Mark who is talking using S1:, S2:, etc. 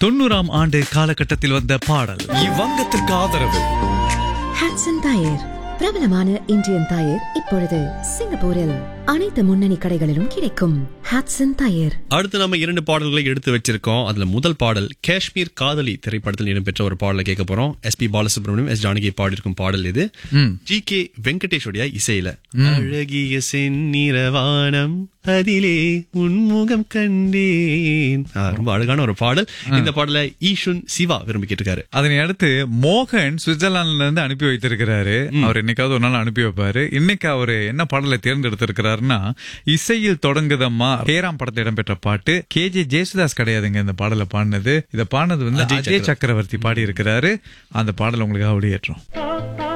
S1: தொண்ணூறாம் ஆண்டு காலகட்டத்தில் வந்த பாடல்
S2: இவ்வங்கத்திற்கு ஆதரவு
S3: ஹாட்சன் டயர் பிரபலமான இந்தியன் டயர் இப்பொழுது சிங்கப்பூரில் அனைத்து முன்னணி கடைகளிலும் கிடைக்கும் ஹாட்சன் டயர்
S4: அடுத்து நம்ம இரண்டு பாடல்களை எடுத்து வச்சிருக்கோம் அதுல முதல் பாடல் காஷ்மீர் காதலி திரைப்படத்தில் இடம்பெற்ற ஒரு பாடலை கேட்க போறோம் S P Balasubrahmanyam S Janaki பாடியிருக்கும் பாடல் இது ஜி கே வெங்கடேஷோடைய இசையில அழகிய செந்நிறவானம் அதிலே உன்முகம் கண்டேன் ஆ, ரொம்ப அழகான ஒரு பாடல் இந்த பாடலை ஈஷுன் சிவா விரும்பி கேட்டிருக்காரு
S1: அதனை அடுத்து மோகன் சுவிட்சர்லாந்துல இருந்து அனுப்பி வைத்திருக்கிறாரு அவர் என்னைக்காவது ஒரு நாள் அனுப்பி வைப்பாரு இன்னைக்கு அவரு என்ன பாடலை தேர்ந்தெடுத்திருக்கிறாருன்னா இசையில் தொடங்குதம்மா பேராம் படத்தில் இடம்பெற்ற பாட்டு கே ஜே ஜேசுதாஸ் கிடையாதுங்க இந்த பாடலை பாடினது இதை பாடினது வந்து
S4: அஜய்
S1: அஜய் சக்கரவர்த்தி பாடி இருக்கிறாரு அந்த பாடல் உங்களுக்கு வெளியேற்றோம்